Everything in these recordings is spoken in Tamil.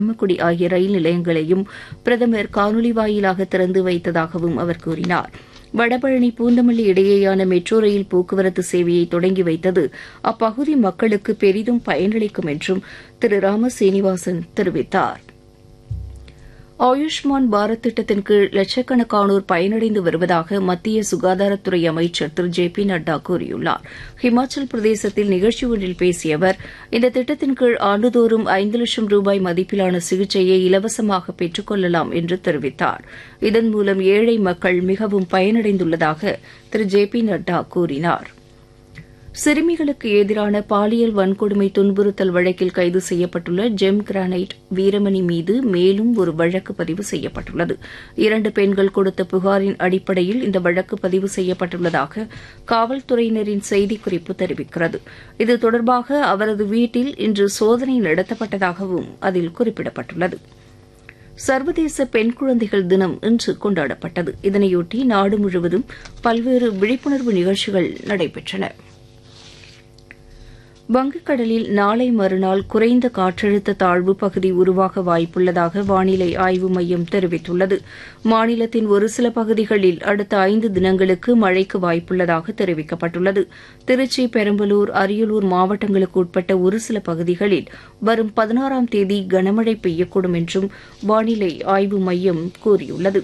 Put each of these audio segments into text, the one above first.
பரமக்குடி ஆகிய ரயில் நிலையங்களையும் பிரதமர் காணொலி வாயிலாக திறந்து வைத்ததாகவும் அவர் கூறினார் வடபழனி பூந்தமல்லி இடையேயான மெட்ரோ ரயில் போக்குவரத்து சேவையை தொடங்கி வைத்தது அப்பகுதி மக்களுக்கு பெரிதும் பயனளிக்கும் என்றும் திரு ராம சீனிவாசன் தெரிவித்தார் ஆயுஷ்மான் பாரத் திட்டத்தின் கீழ் லட்சக்கணக்கானோர் பயனடைந்து வருவதாக மத்திய சுகாதாரத்துறை அமைச்சர் திரு ஜே பி நட்டா கூறியுள்ளார் ஹிமாச்சல் பிரதேசத்தில் நிகழ்ச்சி ஒன்றில் பேசிய அவர் இந்த திட்டத்தின் கீழ் ஆண்டுதோறும் ஐந்து லட்சம் ரூபாய் மதிப்பிலான சிகிச்சையை இலவசமாக பெற்றுக் கொள்ளலாம் என்று தெரிவித்தார் இதன் மூலம் ஏழை மக்கள் மிகவும் பயனடைந்துள்ளதாக திரு ஜே பி நட்டா கூறினாா் சிறுமிகளுக்கு எதிரான பாலியல் வன்கொடுமை துன்புறுத்தல் வழக்கில் கைது செய்யப்பட்டுள்ள ஜெம் கிரானைட் வீரமணி மீது மேலும் ஒரு வழக்கு பதிவு செய்யப்பட்டுள்ளது இரண்டு பெண்கள் கொடுத்த புகாரின் அடிப்படையில் இந்த வழக்கு பதிவு செய்யப்பட்டுள்ளதாக காவல்துறையினரின் செய்திக்குறிப்பு தெரிவிக்கிறது இது தொடர்பாக அவரது வீட்டில் இன்று சோதனை நடத்தப்பட்டதாகவும் அதில் குறிப்பிடப்பட்டுள்ளது சர்வதேச பெண் குழந்தைகள் தினம் இன்று கொண்டாடப்பட்டது இதனையொட்டி நாடு முழுவதும் பல்வேறு விழிப்புணர்வு நிகழ்ச்சிகள் நடைபெற்றன வங்கக்கடலில் நாளை மறுநாள் குறைந்த காற்றழுத்த தாழ்வு பகுதி உருவாக வாய்ப்புள்ளதாக வானிலை ஆய்வு மையம் தெரிவித்துள்ளது மாநிலத்தின் ஒரு சில பகுதிகளில் அடுத்த ஐந்து தினங்களுக்கு மழைக்கு வாய்ப்புள்ளதாக தெரிவிக்கப்பட்டுள்ளது திருச்சி பெரம்பலூர் அரியலூர் மாவட்டங்களுக்கு உட்பட்ட ஒரு சில பகுதிகளில் வரும் பதினாறாம் தேதி கனமழை பெய்யக்கூடும் என்றும் வானிலை ஆய்வு மையம் கூறியுள்ளது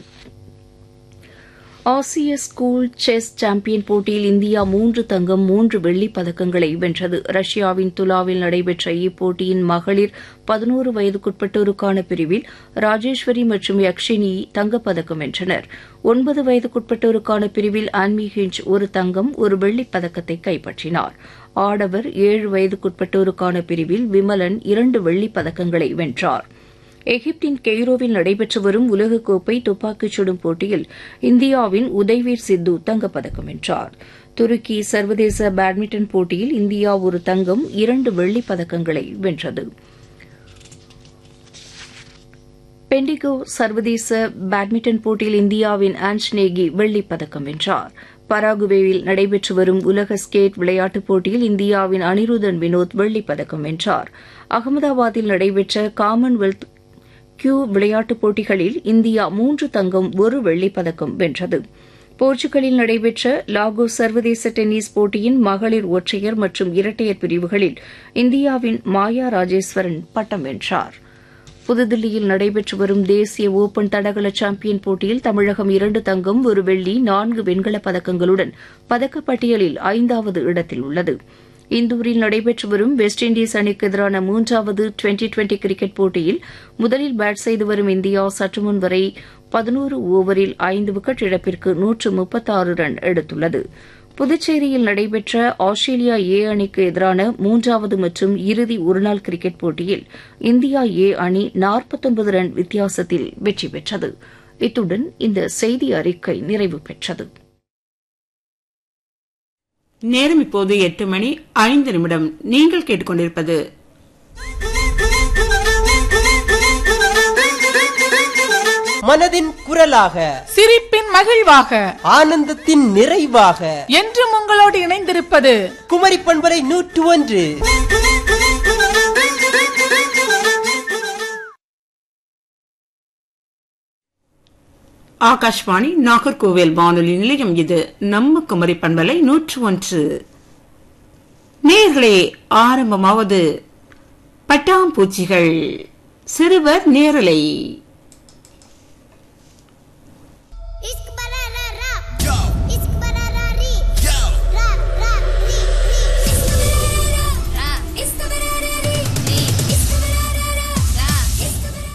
ஆசிய ஸ்கூல் செஸ் சாம்பியன் போட்டியில் இந்தியா மூன்று தங்கம் மூன்று வெள்ளிப் பதக்கங்களை வென்றது ரஷ்யாவின் துலாவில் நடைபெற்ற இப்போட்டியின் மகளிர் பதினோரு வயதுக்குட்பட்டோருக்கான பிரிவில் ராஜேஸ்வரி மற்றும் யக்ஷினி தங்கப்பதக்கம் வென்றனர் ஒன்பது வயதுக்குட்பட்டோருக்கான பிரிவில் ஆன்மி ஹிஞ்ச் ஒரு தங்கம் ஒரு வெள்ளிப் பதக்கத்தை கைப்பற்றினார் ஆடவர் ஏழு வயதுக்குட்பட்டோருக்கான பிரிவில் விமலன் இரண்டு வெள்ளிப் பதக்கங்களை வென்றாா் எகிப்தின் கெய்ரோவில் நடைபெற்று வரும் உலகக்கோப்பை துப்பாக்கிச் சுடும் போட்டியில் இந்தியாவின் உதய்வீர் சித்து தங்கப்பதக்கம் வென்றார் துருக்கி சர்வதேச பேட்மிண்டன் போட்டியில் இந்தியா ஒரு தங்கம் இரண்டு வெள்ளிப் பதக்கங்களை வென்றது பெண்டிகோ சர்வதேச பேட்மிண்டன் போட்டியில் இந்தியாவின் ஆன்ஸ்நேகி வெள்ளிப் பதக்கம் வென்றார் பராகுவேயில் நடைபெற்று வரும் உலக ஸ்கேட் விளையாட்டுப் போட்டியில் இந்தியாவின் அனிருதன் வினோத் வெள்ளிப் பதக்கம் வென்றார் அகமதாபாத்தில் நடைபெற்ற காமன்வெல்த் கியூ விளையாட்டுப் போட்டிகளில் இந்தியா மூன்று தங்கம் ஒரு வெள்ளிப் பதக்கம் வென்றது போர்ச்சுகலில் நடைபெற்ற லாகோஸ் சர்வதேச டென்னிஸ் போட்டியின் மகளிர் ஒற்றையர் மற்றும் இரட்டையர் பிரிவுகளில் இந்தியாவின் மாயா ராஜேஸ்வரன் பட்டம் வென்றார் புதுதில்லியில் நடைபெற்று வரும் தேசிய ஒபன் தடகள சாம்பியன் போட்டியில் தமிழகம் இரண்டு தங்கம் ஒரு வெள்ளி நான்கு வெண்கலப் பதக்கங்களுடன் பதக்கப்பட்டியலில் ஐந்தாவது இடத்தில் உள்ளது இந்தூரில் நடைபெற்று வரும் வெஸ்ட் இண்டீஸ் அணிக்கு எதிரான மூன்றாவது டுவெண்டி டுவெண்டி கிரிக்கெட் போட்டியில் முதலில் பேட் செய்து வரும் இந்தியா சற்றுமுன் வரை பதினோரு ஓவரில் ஐந்து விக்கெட் இழப்பிற்கு நூற்று முப்பத்தாறு ரன் எடுத்துள்ளது புதுச்சேரியில் நடைபெற்ற ஆஸ்திரேலியா ஏ அணிக்கு எதிரான மூன்றாவது மற்றும் இறுதி ஒருநாள் கிரிக்கெட் போட்டியில் இந்தியா ஏ அணி நாற்பத்தொன்பது ரன் வித்தியாசத்தில் வெற்றி பெற்றது இத்துடன் இந்த செய்தி அறிக்கை நிறைவு பெற்றது நேரம் இப்போது எட்டு மணி ஐந்து நிமிடம் நீங்கள் கேட்டுக்கொண்டிருப்பது மனதின் குரலாக சிரிப்பின் மகிழ்வாக ஆனந்தத்தின் நிறைவாக என்றும் உங்களோடு இணைந்திருப்பது குமரி பண்பலை நூற்று ஒன்று ஆகாஷ்வாணி நாகர்கோவில் வானொலி நிலையம் இது நம்ம குமரி பண்பலை நூற்று ஒன்று நேர்களே ஆரம்பமாவது பட்டாம்பூச்சிகள் சிறுவர் நேரலை इश्क बड़ा रा रा इश्क बड़ा रा री रा रा री री इश्क बड़ा रा रा इश्क बड़ा रा री री इश्क बड़ा रा रा रा इश्क बड़ा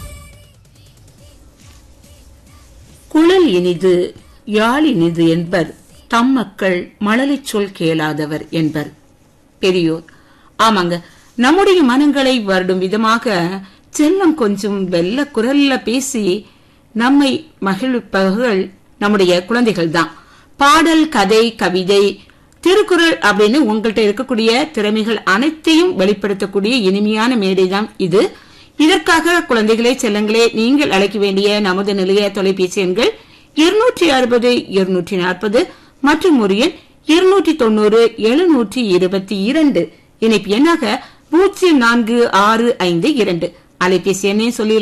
குழல் இனிது யாழ் இனிது என்பர் தம் மக்கள் மழலைச் சொல் கேளாதவர் என்பர் பெரியோர் ஆமாங்க நம்முடைய மனங்களை வருடும் விதமாக செல்லம் கொஞ்சம் வெள்ள குரல்ல பேசி நம்மை மகிழ்விப்பவர்கள் நம்முடைய குழந்தைகள் தான் பாடல் கதை கவிதை திருக்குறள் அப்படின்னு உங்கள்கிட்ட இருக்கக்கூடிய திறமைகள் அனைத்தையும் வெளிப்படுத்தக்கூடிய இனிமையான மேடை தான் இது இதற்காக குழந்தைகளே செல்லங்களே நீங்கள் அழைக்க வேண்டிய நமது நிலைய தொலைபேசி எண்கள் இருநூற்றி அறுபது இருநூற்றி நாற்பது மற்றும் ஒரு எண் இருநூற்றி தொண்ணூறு எழுநூற்றி இருபத்தி இரண்டு இணைப்பு எண்ணாக பூஜ்ஜியம் நான்கு ஆறு ஐந்து இரண்டு அலைபேசி எண்ணையும் சொல்லி